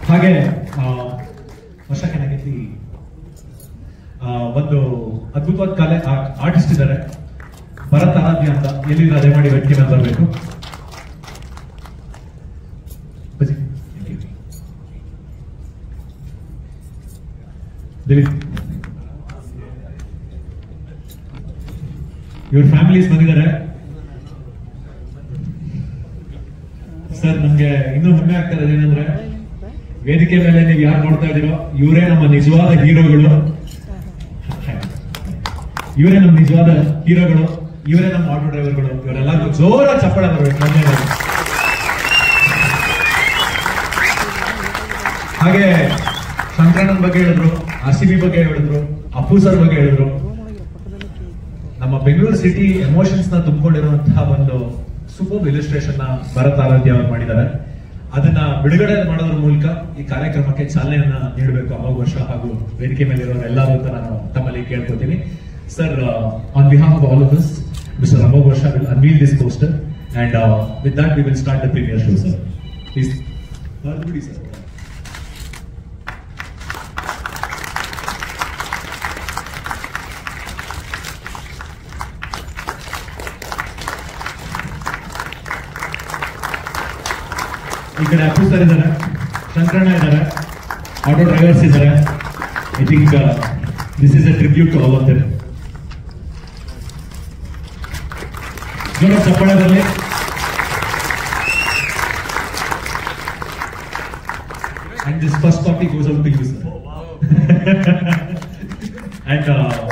ಹಾಗೆ ಆ, ವರ್ಷ ಕೆನಗತ್ತಿ ಒಂದು ಅದ್ಭುತವಾದ ಕಲೆ ಆರ್ಟಿಸ್ಟ್ ಇದ್ದಾರೆ ಭರತ್ ಆರಾಧ್ಯ ಅಂತ ಎಲ್ಲಿಂದ ಅದೇ ಮಾಡಿ ವ್ಯಕ್ತಿ ಮೇಲೆ ಬರಬೇಕು ಇವ್ರ ಫ್ಯಾಮಿಲೀಸ್ ಬಂದಿದ್ದಾರೆ ಸರ್ ನಮ್ಗೆ ಇನ್ನೂ ಹೆಮ್ಮೆ ಆಗ್ತಾ ಇದೆ ಏನಂದ್ರೆ ವೇದಿಕೆ ಮೇಲೆ ನೀವು ಯಾರು ನೋಡ್ತಾ ಇದ್ದೀರೋ ಇವರೇ ನಮ್ಮ ನಿಜವಾದ ಹೀರೋಗಳು ಇವರೇ ನಮ್ಮ ನಿಜವಾದ ಹೀರೋಗಳು ಇವರೇ ನಮ್ಮ ಆಟೋ ಡ್ರೈವರ್ಗಳು ಇವರೆಲ್ಲರಿಗೂ ಜೋರ ಚಪ್ಪಳ ಬರಬೇಕು ಧನ್ಯವಾದ ಹಾಗೆ ಸಂಕ್ರಾಂತನ ಬಗ್ಗೆ ಹೇಳಿದ್ರು ಆರ್ ಸಿ ಬಿ ಬಗ್ಗೆ ಹೇಳಿದ್ರು ಅಪ್ಪು ಸರ್ ಬಗ್ಗೆ ಹೇಳಿದ್ರು ನಮ್ಮ ಬೆಂಗಳೂರು ಸಿಟಿ ಎಮೋಷನ್ಸ್ ನ ತುಂಬಿಕೊಂಡಿರುವಂತಹ ಒಂದು ಸೂಪರ್ ಇಲಿಸ್ಟ್ರೇಷನ್ ನ ಭರತ್ ಆರಾಧ್ಯ ಅವರು ಮಾಡಿದ್ದಾರೆ ಅದನ್ನ ಬಿಡುಗಡೆ ಮಾಡೋದ್ರ ಮೂಲಕ ಈ ಕಾರ್ಯಕ್ರಮಕ್ಕೆ ಚಾಲನೆಯನ್ನ ನೀಡಬೇಕು ಅವಾಗ ವರ್ಷ ಹಾಗೂ ವೇದಿಕೆ ಮೇಲೆ ಇರೋರು ಎಲ್ಲರೂ ಅಂತ ನಾನು ತಮ್ಮಲ್ಲಿ ಕೇಳ್ಕೊತೀನಿ sir on behalf of all of us mister Amogh Varsha will unveil this poster and with that we will start the premiere show sir please ಬಿಡಿ ಸರ್ ಈ ಕಡೆ ಅಪ್ಪು ಸರ್ ಇದ್ದಾರೆ ಶಂಕರಣ್ಣ ಇದ್ದಾರೆ ಆಟೋ ಡ್ರೈವರ್ಸ್ ಇದ್ದಾರೆ I think this is a tribute to all of them ಜೋರ ಚಪ್ಪಾಳದಲ್ಲಿ and this first copy goes out to you sir and